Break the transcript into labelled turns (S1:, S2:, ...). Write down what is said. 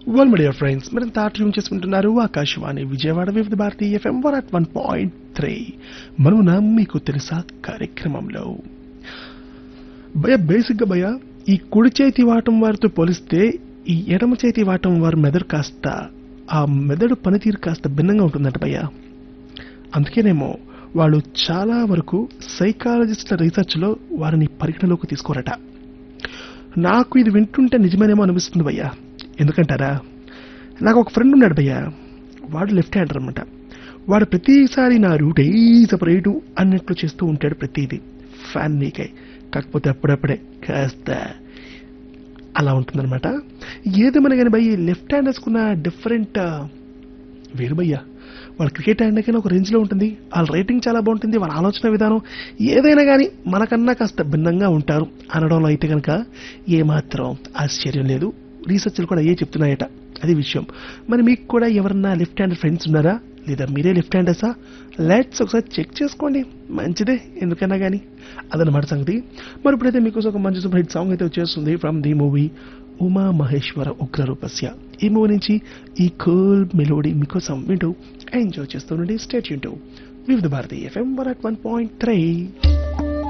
S1: well media friends మీరు తాట్యం చేసుకుంటున్నారు Akashvani Vijayawada Vividh Bharati FM one at one point three మనమున మీకు తెలుసా కార్యక్రమంలో భయ బేసిక్గా భయ ఈ కుడి చేతి వాటం వారితో పోలిస్తే ఈ ఎడమ చేతి వాటం వారి మెదడు కాస్త ఆ మెదడు పనితీరు కాస్త భిన్నంగా ఉంటుందంట భయ్య అందుకేనేమో వాళ్ళు చాలా వరకు సైకాలజిస్టుల రీసెర్చ్లో వారిని పరిగణలోకి తీసుకోరట నాకు ఇది వింటుంటే నిజమేనేమో అనిపిస్తుంది భయ్యా ఎందుకంటారా నాకు ఒక ఫ్రెండ్ ఉన్నాడు భయ్యా వాడు లెఫ్ట్ హ్యాండర్ అనమాట వాడు ప్రతిసారి నా రూట్ ఏ సపరేటు అన్నట్లు చేస్తూ ఉంటాడు ప్రతిదీ ఫ్యాన్ నీకై కాకపోతే అప్పుడప్పుడే కాస్త అలా ఉంటుందన్నమాట ఏదేమన్నా కానీ భయ్య లెఫ్ట్ హ్యాండర్స్కున్న డిఫరెంట్ వేరు భయ్యా వాళ్ళ క్రికెట్ హ్యాండ్కైనా ఒక రేంజ్లో ఉంటుంది వాళ్ళ రేటింగ్ చాలా బాగుంటుంది వాళ్ళ ఆలోచన విధానం ఏదైనా కానీ మనకన్నా కాస్త భిన్నంగా ఉంటారు అనడంలో అయితే కనుక ఏమాత్రం ఆశ్చర్యం లేదు రీసెర్చ్లు కూడా ఏ చెప్తున్నాయట అది విషయం మరి మీకు కూడా ఎవరన్నా లెఫ్ట్ హ్యాండ్ ఫ్రెండ్స్ ఉన్నారా లేదా మీరే లెఫ్ట్ హ్యాండర్సా లెట్స్ ఒకసారి చెక్ చేసుకోండి మంచిదే ఎందుకన్నా కానీ అదనమాట సంగతి మరి ఇప్పుడైతే మీకోసం ఒక మంచి సూపర్ హిట్ సాంగ్ అయితే వచ్చేస్తుంది from the movie Uma Maheswara Ugraroopasya ఈ మూవీ నుంచి ఈ కూల్ మెలోడీ మీకోసం వింటూ ఎంజాయ్ చేస్తూ నుండి స్టేట్ యూన్ Vividh Bharati FM one at one point three